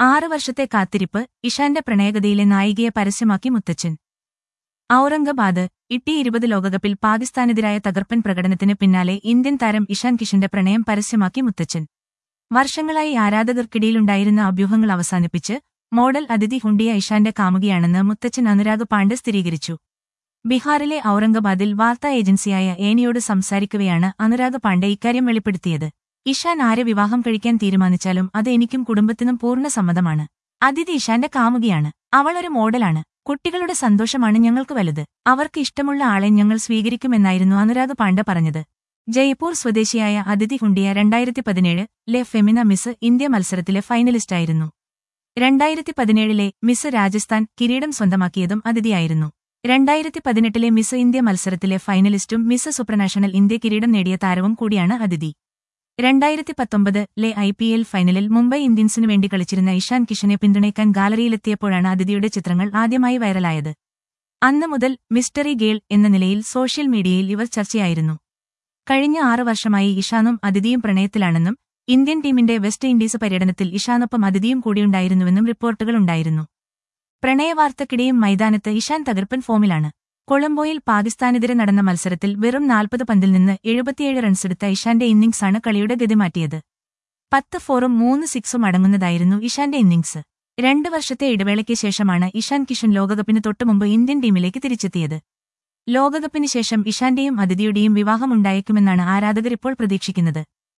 ആറ് വർഷത്തെ കാത്തിരിപ്പ് ഇഷാന്റെ പ്രണയകഥയിലെ നായികയെ പരസ്യമാക്കി മുത്തച്ഛൻ ഔറംഗബാദ് ഇട്ടി ഇരുപത് ലോകകപ്പിൽ പാകിസ്ഥാനെതിരായ തകർപ്പൻ പ്രകടനത്തിന് പിന്നാലെ ഇന്ത്യൻ താരം ഇഷാൻ കിഷന്റെ പ്രണയം പരസ്യമാക്കി മുത്തച്ഛൻ വർഷങ്ങളായി ആരാധകർക്കിടയിലുണ്ടായിരുന്ന അഭ്യൂഹങ്ങൾ അവസാനിപ്പിച്ച് മോഡൽ അതിഥി ഹുണ്ടിയ ഇഷാന്റെ കാമുകിയാണെന്ന് മുത്തച്ഛൻ അനുരാഗ് പാണ്ഡെ സ്ഥിരീകരിച്ചു ബീഹാറിലെ ഔറംഗബാദിൽ വാർത്താ ഏജൻസിയായ ഏനിയോട് സംസാരിക്കവെയാണ് അനുരാഗ് പാണ്ഡെ ഇക്കാര്യം വെളിപ്പെടുത്തിയത് ഇഷാൻ ആരെ വിവാഹം കഴിക്കാൻ തീരുമാനിച്ചാലും അത് എനിക്കും കുടുംബത്തിനും പൂർണ്ണ സമ്മതമാണ് അതിഥി ഇഷാന്റെ കാമുകിയാണ് അവൾ ഒരു മോഡലാണ് കുട്ടികളുടെ സന്തോഷമാണ് ഞങ്ങൾക്ക് വലുത് അവർക്ക് ഇഷ്ടമുള്ള ആളെ ഞങ്ങൾ സ്വീകരിക്കുമെന്നായിരുന്നു അനുരാഗ് പാണ്ഡെ പറഞ്ഞത് ജയ്പൂർ സ്വദേശിയായ അതിഥി ഹുണ്ടിയ രണ്ടായിരത്തി പതിനേഴ് ലെ ഫെമിന മിസ് ഇന്ത്യ മത്സരത്തിലെ ഫൈനലിസ്റ്റായിരുന്നു രണ്ടായിരത്തി പതിനേഴിലെ മിസ് രാജസ്ഥാൻ കിരീടം സ്വന്തമാക്കിയതും അതിഥിയായിരുന്നു രണ്ടായിരത്തി പതിനെട്ടിലെ മിസ് ഇന്ത്യ മത്സരത്തിലെ ഫൈനലിസ്റ്റും മിസ് സുപ്രനാഷണൽ ഇന്ത്യ കിരീടം നേടിയ താരവും കൂടിയാണ് അതിഥി രണ്ടായിരത്തി പത്തൊമ്പത് ലെ ഐ പി എൽ ഫൈനലിൽ മുംബൈ ഇന്ത്യൻസിനു വേണ്ടി കളിച്ചിരുന്ന ഇഷാൻ കിഷനെ പിന്തുണയ്ക്കാൻ ഗാലറിയിലെത്തിയപ്പോഴാണ് അതിഥിയുടെ ചിത്രങ്ങൾ ആദ്യമായി വൈറലായത് അന്ന് മുതൽ മിസ്റ്ററി ഗേൾ എന്ന നിലയിൽ സോഷ്യൽ മീഡിയയിൽ ഇവർ ചർച്ചയായിരുന്നു കഴിഞ്ഞ ആറ് വർഷമായി ഇഷാനും അതിഥിയും പ്രണയത്തിലാണെന്നും ഇന്ത്യൻ ടീമിന്റെ വെസ്റ്റ് ഇൻഡീസ് പര്യടനത്തിൽ ഇഷാനൊപ്പം അതിഥിയും കൂടിയുണ്ടായിരുന്നുവെന്നും റിപ്പോർട്ടുകളുണ്ടായിരുന്നു പ്രണയവാർത്തക്കിടെയും മൈതാനത്ത് ഇഷാൻ തകർപ്പൻ ഫോമിലാണ് കൊളംബോയിൽ പാകിസ്ഥാനെതിരെ നടന്ന മത്സരത്തിൽ വെറും നാൽപ്പത് പന്തിൽ നിന്ന് എഴുപത്തിയേഴ് റൺസെടുത്ത ഇഷാന്റെ ഇന്നിംഗ്സാണ് കളിയുടെ ഗതി മാറ്റിയത് പത്ത് ഫോറും മൂന്ന് സിക്സും അടങ്ങുന്നതായിരുന്നു ഇഷാന്റെ ഇന്നിംഗ്സ് രണ്ട് വർഷത്തെ ഇടവേളയ്ക്ക് ശേഷമാണ് ഇഷാൻ കിഷൻ ലോകകപ്പിന് തൊട്ടുമുമ്പ് ഇന്ത്യൻ ടീമിലേക്ക് തിരിച്ചെത്തിയത് ലോകകപ്പിന് ശേഷം ഇഷാന്റെയും അതിഥിയുടെയും വിവാഹമുണ്ടായേക്കുമെന്നാണ് ആരാധകർ ഇപ്പോൾ പ്രതീക്ഷിക്കുന്നത്